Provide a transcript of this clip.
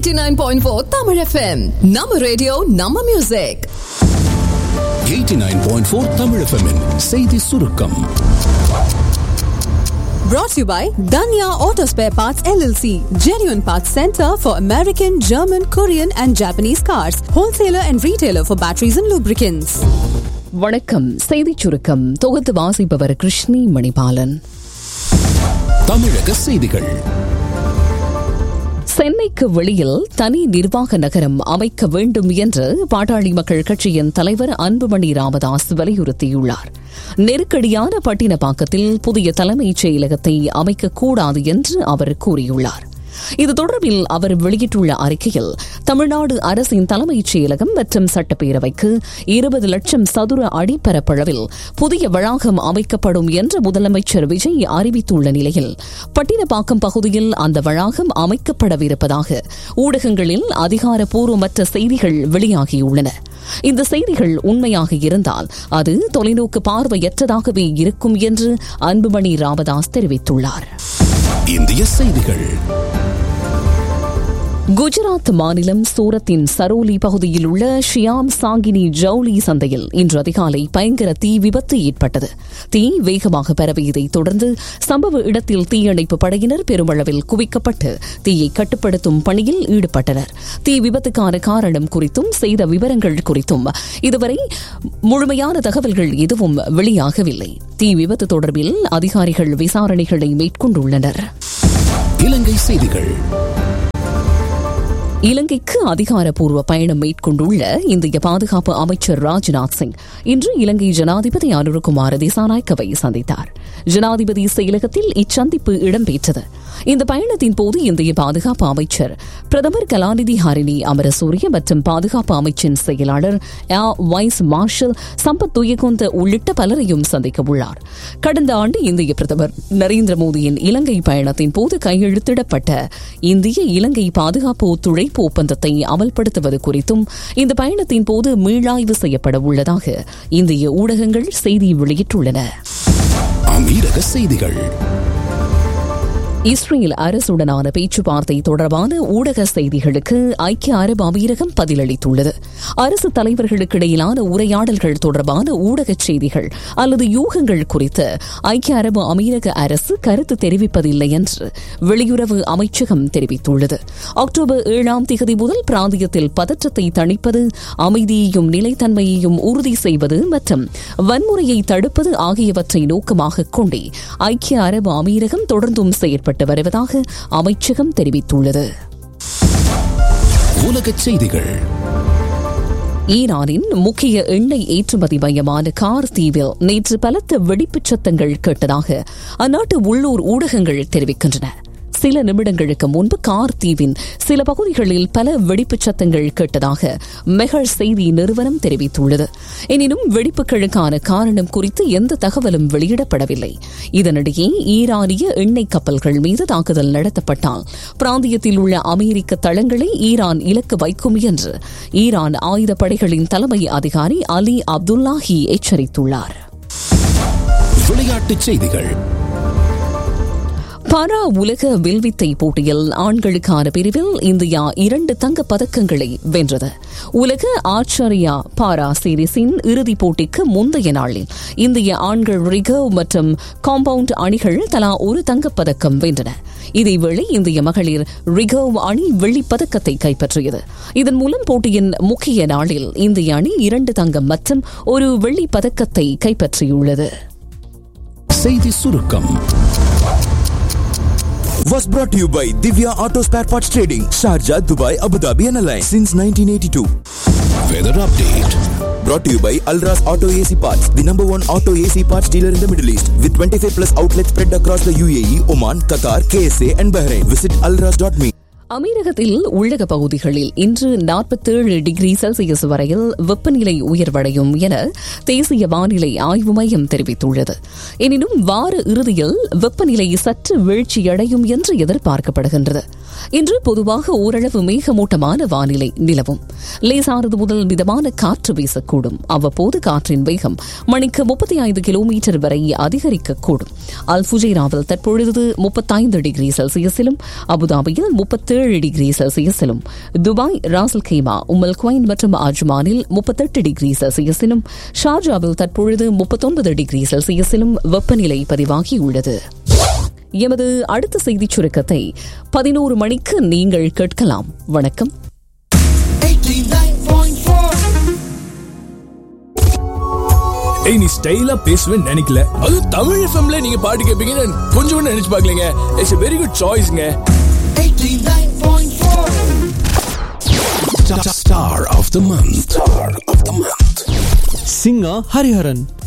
89.4 Tamil FM. நம்ம radio நம்ம music 89.4 Tamil FM -இன் செய்தி சுருக்கம் brought to you by Danya Auto Spare Parts LLC, genuine parts center for American, German, Korean and Japanese cars, wholesaler and retailer for batteries and lubricants. வணக்கம் செய்திச் சுருக்கம் தொகுத்து வாசிப்பவர் கிருஷ்ணி மணிபாலன் தமிழக செய்திகள் சென்னைக்கு வெளியில் தனி நிர்வாக நகரம் அமைக்க வேண்டும் என்று பாட்டாளி மக்கள் கட்சியின் தலைவர் அன்புமணி ராமதாஸ் வலியுறுத்தியுள்ளார் நெருக்கடியான பட்டினப்பாக்கத்தில் புதிய தலைமைச் செயலகத்தை அமைக்கக்கூடாது என்று அவர் கூறியுள்ளார் இது தொடர்பில் அவர் வெளியிட்டுள்ள அறிக்கையில் தமிழ்நாடு அரசின் தலைமைச் செயலகம் மற்றும் சட்டப்பேரவைக்கு இருபது லட்சம் சதுர அடி பரப்பளவில் புதிய வளாகம் அமைக்கப்படும் என்று முதலமைச்சர் விஜய் அறிவித்துள்ள நிலையில் பட்டினப்பாக்கம் பகுதியில் அந்த வளாகம் அமைக்கப்படவிருப்பதாக ஊடகங்களில் அதிகாரப்பூர்வமற்ற செய்திகள் வெளியாகியுள்ளன இந்த செய்திகள் உண்மையாக இருந்தால் அது தொலைநோக்கு பார்வையற்றதாகவே இருக்கும் என்று அன்புமணி ராமதாஸ் தெரிவித்துள்ளார் இந்திய செய்திகள் குஜராத் மாநிலம் சூரத்தின் சரோலி பகுதியில் உள்ள ஷியாம் சாங்கினி ஜவுளி சந்தையில் இன்று அதிகாலை பயங்கர தீ விபத்து ஏற்பட்டது தீ வேகமாக பரவியதை தொடர்ந்து சம்பவ இடத்தில் தீயணைப்பு படையினர் பெருமளவில் குவிக்கப்பட்டு தீயை கட்டுப்படுத்தும் பணியில் ஈடுபட்டனர் தீ விபத்துக்கான காரணம் குறித்தும் செய்த விவரங்கள் குறித்தும் இதுவரை முழுமையான தகவல்கள் எதுவும் வெளியாகவில்லை தீ விபத்து தொடர்பில் அதிகாரிகள் விசாரணைகளை மேற்கொண்டுள்ளனர் இலங்கை செய்திகள் இலங்கைக்கு அதிகாரப்பூர்வ பயணம் மேற்கொண்டுள்ள இந்திய பாதுகாப்பு அமைச்சர் ராஜ்நாத் சிங் இன்று இலங்கை ஜனாதிபதி அனுருகுமார் திசாநாயக்கவை சந்தித்தார் ஜனாதிபதி செயலகத்தில் இச்சந்திப்பு இடம்பெற்றது இந்த பயணத்தின் போது இந்திய பாதுகாப்பு அமைச்சர் பிரதமர் கலாநிதி ஹரிணி அமரசூரிய மற்றும் பாதுகாப்பு அமைச்சின் செயலாளர் air vice marshal Sampath Thuyacontha உள்ளிட்ட பலரையும் சந்திக்க உள்ளார் கடந்த ஆண்டு இந்திய பிரதமர் நரேந்திர மோடியின் இலங்கை பயணத்தின் போது கையெழுத்திடப்பட்ட இந்திய இலங்கை பாதுகாப்பு ஒத்துழைப்பு ஒப்பந்தத்தை அமல்படுத்துவது குறித்தும் இந்த பயணத்தின் போது மீளாய்வு செய்யப்பட உள்ளதாக இந்திய ஊடகங்கள் செய்தி வெளியிட்டுள்ளன அமீரக செய்திகள் இஸ்ரேல் அரசுடனான பேச்சுவார்த்தை தொடர்பான ஊடக செய்திகளுக்கு ஐக்கிய அரபு அமீரகம் பதிலளித்துள்ளது அரசு தலைவர்களுக்கு இடையிலான உரையாடல்கள் தொடர்பான ஊடக செய்திகள் அல்லது யூகங்கள் குறித்து ஐக்கிய அரபு அமீரக அரசு கருத்து தெரிவிப்பதில்லை என்று வெளியுறவு அமைச்சகம் தெரிவித்துள்ளது அக்டோபர் ஏழாம் தேதி முதல் பிராந்தியத்தில் பதற்றத்தை தணிப்பது அமைதியையும் நிலைத்தன்மையையும் உறுதி செய்வது மற்றும் வன்முறையை தடுப்பது ஆகியவற்றை நோக்கமாக கொண்டே ஐக்கிய அரபு அமீரகம் தொடர்ந்தும் செயற்பட்டு செயல்பட்டு வருவதாக அமைச்சகம் தெரிவித்துள்ளது உலக செய்திகள் ஈரானின் முக்கிய எண்ணெய் ஏற்றுமதி மையமான கார் தீவில் நேற்று பலத்த வெடிப்புச் சத்தங்கள் கேட்டதாக அந்நாட்டு உள்ளூர் ஊடகங்கள் தெரிவிக்கின்றன சில நிமிடங்களுக்கு முன்பு கார் தீவின் சில பகுதிகளில் பல வெடிப்புச் சத்தங்கள் கேட்டதாக மெஹர் செய்தி நிறுவனம் தெரிவித்துள்ளது எனினும் வெடிப்புகளுக்கான காரணம் குறித்து எந்த தகவலும் வெளியிடப்படவில்லை இதனிடையே ஈரானிய எண்ணெய் கப்பல்கள் மீது தாக்குதல் நடத்தப்பட்டால் பிராந்தியத்தில் உள்ள அமெரிக்க தளங்களை ஈரான் இலக்கு வைக்கும் என்று ஈரான் ஆயுதப்படைகளின் தலைமை அதிகாரி அலி அப்துல்லாஹி எச்சரித்துள்ளார் விளையாட்டுச் செய்திகள் பாரா உலக வில்வித்தை போட்டியில் ஆண்களுக்கான பிரிவில் இந்தியா இரண்டு தங்கப் பதக்கங்களை வென்றது உலக ஆச்சரியா பாரா சீரிஸின் இறுதிப் போட்டிக்கு முந்தைய நாளில் இந்திய ஆண்கள் ரிகர்வ் மற்றும் காம்பவுண்ட் அணிகள் தலா ஒரு தங்கப்பதக்கம் வென்றன இதேவேளை இந்திய மகளிர் ரிகர்வ் அணி வெள்ளிப் பதக்கத்தை கைப்பற்றியது இதன் மூலம் போட்டியின் முக்கிய நாளில் இந்திய அணி இரண்டு தங்கம் மற்றும் ஒரு வெள்ளிப் பதக்கத்தை கைப்பற்றியுள்ளது செய்தி சுருக்கம் was brought to you by Divya Auto Spare Parts Trading, Sharjah, Dubai, Abu Dhabi and Alliance since 1982. Weather update Brought to you by Alras Auto AC Parts, the number one auto AC parts dealer in the Middle East, with 25 plus outlets spread across the UAE, Oman, Qatar, KSA and Bahrain. Visit alras.me. அமீரகத்தில் உள்ளக பகுதிகளில் இன்று நாற்பத்தேழு degree Celsius வரையில் வெப்பநிலை உயர்வடையும் என தேசிய வானிலை ஆய்வு மையம் தெரிவித்துள்ளது எனினும் வார இறுதியில் வெப்பநிலை சற்று வீழ்ச்சியடையும் என்று எதிர்பார்க்கப்படுகின்றது இன்று பொதுவாக ஓரளவு மேகமூட்டமான வானிலை நிலவும் லேசானது முதல் மிதமான காற்று வீசக்கூடும் அவ்வப்போது காற்றின் வேகம் மணிக்கு முப்பத்தி ஐந்து கிலோமீட்டர் வரை அதிகரிக்கக்கூடும் அல்புஜைராவில் தற்பொழுது முப்பத்தைந்து டிகிரி செல்சியஸிலும் அபுதாபியில் முப்பத்தேழு டிகிரி செல்சியஸிலும் துபாய் ராசல் கேமா உமல் குவைன் மற்றும் அஜ்மானில் முப்பத்தெட்டு டிகிரி செல்சியஸிலும் ஷார்ஜாவில் தற்பொழுது முப்பத்தொன்பது டிகிரி செல்சியஸிலும் வெப்பநிலை பதிவாகியுள்ளது எமது அடுத்த செய்திச் சுருக்கத்தை பதினோரு மணிக்கு நீங்கள் கேட்கலாம் வணக்கம் ஏய் நீ ஸ்டைலா பேசுவேன்னு நினைக்கல அதுவும் தமிழ் எஃப்எம்ல நீங்க பாட்டு கேட்பீங்கன்னு கொஞ்சம் கூட நினைச்சு பார்க்கலங்க இட்ஸ் a வெரி குட் சாய்ஸ்ங்க Star of the month. Star of the month. singer Hariharan.